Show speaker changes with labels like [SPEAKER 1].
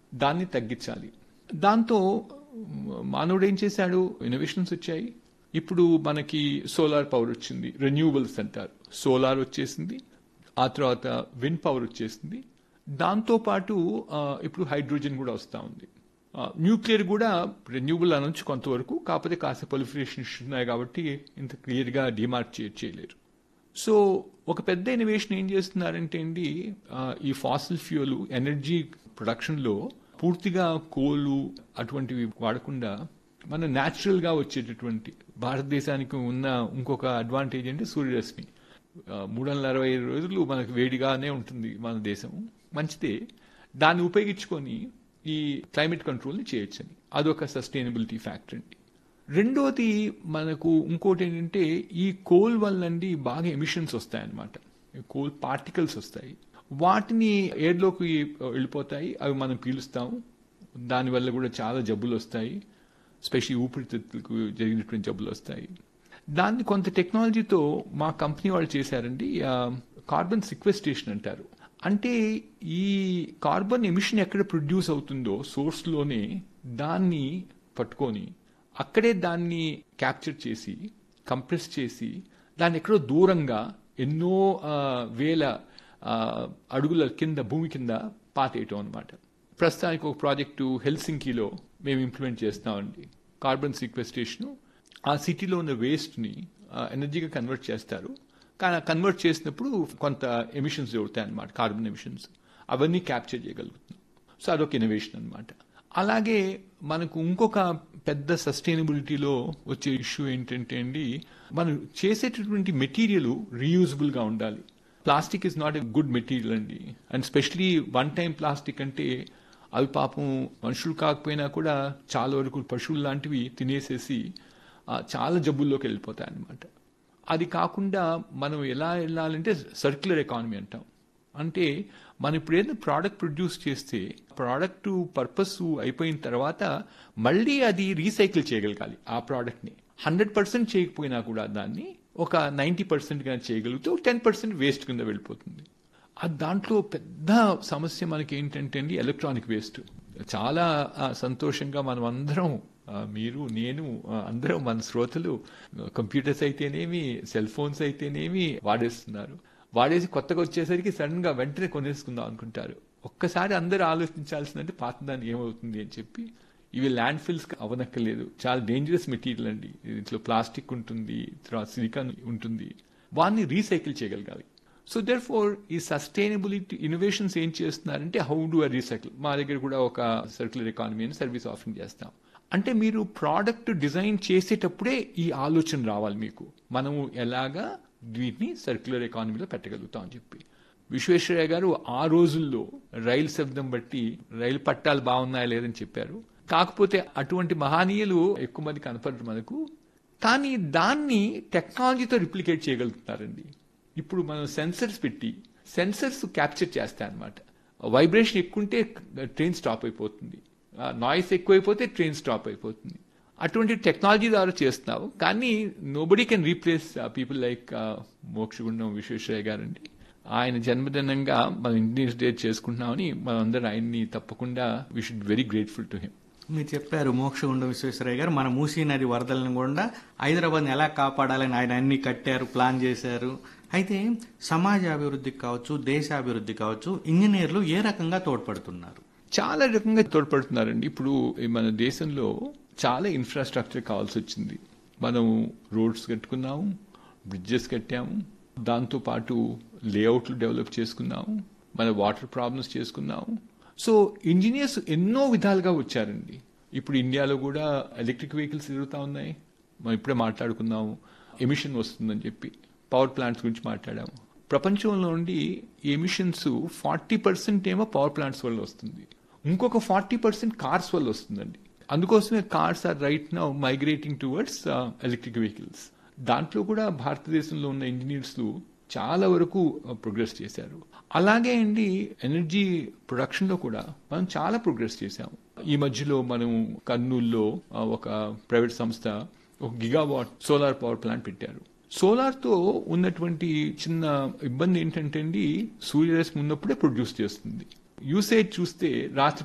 [SPEAKER 1] దాన్ని తగ్గించాలి దాంతో మానవుడు ఏం చేశాడు ఇన్నోవేషన్స్ వచ్చాయి ఇప్పుడు మనకి సోలార్ పవర్ వచ్చింది రెన్యూవబుల్స్ అంటారు సోలార్ వచ్చేసింది ఆ తర్వాత విండ్ పవర్ వచ్చేసింది దాంతో పాటు ఆ, ఇప్పుడు హైడ్రోజన్ కూడా వస్తూ ఉంది న్యూక్లియర్ కూడా రెన్యూబుల్ అనొచ్చు కొంతవరకు కాకపోతే కాస్త పొలిఫరేషన్ ఉన్నాయి కాబట్టి ఇంత క్లియర్గా డిమార్క్ చేయలేరు సో ఒక పెద్ద ఇన్నోవేషన్ ఏం చేస్తున్నారంటే అండి ఆ, ఈ ఫాసిల్ ఫ్యూయల్ ఎనర్జీ ప్రొడక్షన్లో పూర్తిగా కోలు అటువంటివి వాడకుండా మన న్యాచురల్ గా వచ్చేటటువంటి భారతదేశానికి ఉన్న ఇంకొక అడ్వాంటేజ్ అంటే సూర్యరశ్మి ఆ, మూడు వందల అరవై ఐదు రోజులు మనకు వేడిగానే ఉంటుంది మన దేశం మంచిదే దాన్ని ఉపయోగించుకొని ఈ క్లైమేట్ కంట్రోల్ని చేయొచ్చని అదొక సస్టైనబిలిటీ ఫ్యాక్టర్ అండి రెండోది మనకు ఇంకోటి ఏంటంటే ఈ కోల్ వల్లండి బాగా ఎమిషన్స్ వస్తాయన్నమాట కోల్ పార్టికల్స్ వస్తాయి వాటిని ఎయిర్లోకి వెళ్ళిపోతాయి అవి మనం పీలుస్తాం దానివల్ల కూడా చాలా జబ్బులు వస్తాయి స్పెషల్లీ ఊపిరితిత్తులకు జరిగినటువంటి జబ్బులు వస్తాయి దాన్ని కొంత టెక్నాలజీతో మా కంపెనీ వాళ్ళు చేశారండి కార్బన్ సిక్వెస్టేషన్ అంటారు అంటే ఈ కార్బన్ ఎమిషన్ ఎక్కడ ప్రొడ్యూస్ అవుతుందో సోర్స్లోనే దాన్ని పట్టుకొని అక్కడే దాన్ని క్యాప్చర్ చేసి కంప్రెస్ చేసి దాన్ని ఎక్కడో దూరంగా ఎన్నో ఆ, వేల ఆ, అడుగుల కింద భూమి కింద పాతేయటం అనమాట ప్రస్తుతానికి ఒక ప్రాజెక్టు హెల్సింకీలో మేము ఇంప్లిమెంట్ చేస్తామండి కార్బన్ సీక్వెస్టేషన్ ఆ సిటీలో ఉన్న వేస్ట్ని ఎనర్జీగా కన్వర్ట్ చేస్తారు కానీ కన్వర్ట్ చేసినప్పుడు కొంత ఎమిషన్స్ జరుగుతాయి అన్నమాట కార్బన్ ఎమిషన్స్ అవన్నీ క్యాప్చర్ చేయగలుగుతున్నాం సో అదొక ఇన్నోవేషన్ అన్నమాట అలాగే మనకు ఇంకొక పెద్ద సస్టైనబిలిటీలో వచ్చే ఇష్యూ ఏంటంటే అండి మనం చేసేటటువంటి మెటీరియల్ రీయూజబుల్ గా ఉండాలి plastic is not a good material అండి and specially one time plastic అంటే అవి పాపం మనుషులు కాకపోయినా కూడా చాలా వరకు పశువులు లాంటివి తినేసేసి ఆ, చాలా జబ్బుల్లోకి వెళ్ళిపోతాయి అన్నమాట అది కాకుండా మనం ఎలా వెళ్ళాలంటే సర్క్యులర్ ఎకానమీ అంటాం అంటే మనం ఇప్పుడు ఏదైనా ప్రోడక్ట్ ప్రొడ్యూస్ చేస్తే ప్రోడక్ట్ పర్పస్ అయిపోయిన తర్వాత మళ్ళీ అది రీసైకిల్ చేయగలగాలి ఆ ప్రోడక్ట్ని హండ్రెడ్ పర్సెంట్ చేయకపోయినా కూడా దాన్ని ఒక నైంటీ పర్సెంట్ గా చేయగలిగితే టెన్ పర్సెంట్ వేస్ట్ కింద వెళ్ళిపోతుంది ఆ దాంట్లో పెద్ద సమస్య మనకి ఏంటంటే అండి ఎలక్ట్రానిక్ వేస్ట్ చాలా ఆ, సంతోషంగా మనం అందరం ఆ, మీరు నేను ఆ, అందరం మన శ్రోతలు కంప్యూటర్స్ అయితేనేమి సెల్ ఫోన్స్ అయితేనేమి వాడేస్తున్నారు వాడేసి కొత్తగా వచ్చేసరికి సడన్ గా వెంటనే కొనేసుకుందాం అనుకుంటారు ఒక్కసారి అందరూ ఆలోచించాల్సిందంటే పాతదాన్ని ఏమవుతుంది అని చెప్పి ఇవి ల్యాండ్ ఫిల్స్ అవనక్కర్లేదు చాలా డేంజరస్ మెటీరియల్ అండి దీంట్లో ప్లాస్టిక్ ఉంటుంది తర్వాత సిలికాన్ ఉంటుంది వాన్ని రీసైకిల్ చేయగలగాలి సో దర్ ఫోర్ ఈ సస్టైనబిలిటీ ఇన్నోవేషన్స్ ఏం చేస్తున్నారంటే హౌ డు ఐ రీసైకిల్ మా దగ్గర కూడా ఒక సర్క్యులర్ ఎకానమీ అని సర్వీస్ ఆఫరింగ్ చేస్తాం అంటే మీరు ప్రోడక్ట్ డిజైన్ చేసేటప్పుడే ఈ ఆలోచన రావాలి మీకు మనము ఎలాగా వీటిని సర్క్యులర్ ఎకానమీలో పెట్టగలుగుతాం అని చెప్పి విశ్వేశ్వరయ్య గారు ఆ రోజుల్లో రైలు శబ్దం బట్టి రైలు పట్టాలు బాగున్నాయా లేదని చెప్పారు కాకపోతే అటువంటి మహనీయులు ఎక్కువ మంది కనపడరు మనకు కానీ దాన్ని టెక్నాలజీతో రిప్లికేట్ చేయగలుగుతున్నారండి ఇప్పుడు మనం సెన్సర్స్ పెట్టి సెన్సర్స్ క్యాప్చర్ చేస్తాయి అనమాట వైబ్రేషన్ ఎక్కుంటే ట్రైన్ స్టాప్ అయిపోతుంది నాయిస్ ఎక్కువైపోతే ట్రైన్ స్టాప్ అయిపోతుంది అటువంటి టెక్నాలజీ ద్వారా చేస్తున్నావు కానీ nobody can replace people like Mokshagundam Visvesvaraya గారండి ఆయన జన్మదినంగా మనం ఇండియన్స్ డే చేసుకుంటున్నామని మనందరం ఆయన్ని తప్పకుండా we should very grateful to him
[SPEAKER 2] మీరు చెప్పారు మోక్షగుండ విశ్వేశ్వరయ్య గారు మన మూసీ నది వరదలను కూడా హైదరాబాద్ని ఎలా కాపాడాలని ఆయన అన్ని కట్టారు ప్లాన్ చేశారు అయితే సమాజ అభివృద్ధికి కావచ్చు దేశాభివృద్ధి కావచ్చు ఇంజనీర్లు ఏ రకంగా తోడ్పడుతున్నారు
[SPEAKER 1] చాలా రకంగా తోడ్పడుతున్నారండి ఇప్పుడు ఈ మన దేశంలో చాలా ఇన్ఫ్రాస్ట్రక్చర్ కావాల్సి వచ్చింది మనం రోడ్స్ కట్టుకున్నాము బ్రిడ్జెస్ కట్టాము దాంతో పాటు లేఅవుట్లు డెవలప్ చేసుకున్నాము మన వాటర్ ప్రాబ్లమ్స్ చేసుకున్నాము సో ఇంజనీర్స్ ఎన్నో విధాలుగా వచ్చారండి ఇప్పుడు ఇండియాలో కూడా ఎలక్ట్రిక్ వెహికల్స్ తిరుగుతా ఉన్నాయి మనం ఇప్పుడే మాట్లాడుకున్నాము ఎమిషన్ వస్తుందని చెప్పి పవర్ ప్లాంట్స్ గురించి మాట్లాడాము ప్రపంచంలో నుండి ఎమిషన్స్ ఫార్టీ పర్సెంట్ ఏమో పవర్ ప్లాంట్స్ వల్ల వస్తుంది ఇంకొక ఫార్టీ పర్సెంట్ కార్స్ వల్ల వస్తుందండి అందుకోసమే cars are right now migrating towards electric vehicles దాంట్లో కూడా భారతదేశంలో ఉన్న ఇంజనీర్స్ చాలా వరకు ప్రోగ్రెస్ చేశారు అలాగే అండి ఎనర్జీ ప్రొడక్షన్ లో కూడా మనం చాలా ప్రోగ్రెస్ చేశాము ఈ మధ్యలో మనం కర్నూల్లో ఆ, ఒక ప్రైవేట్ సంస్థ ఒక గిగావాట్ సోలార్ పవర్ ప్లాంట్ పెట్టారు సోలార్ తో ఉన్నటువంటి చిన్న ఇబ్బంది ఏంటంటే అండి సూర్యరశ్మి ఉన్నప్పుడే ప్రొడ్యూస్ చేస్తుంది యూసేజ్ చూస్తే రాత్రి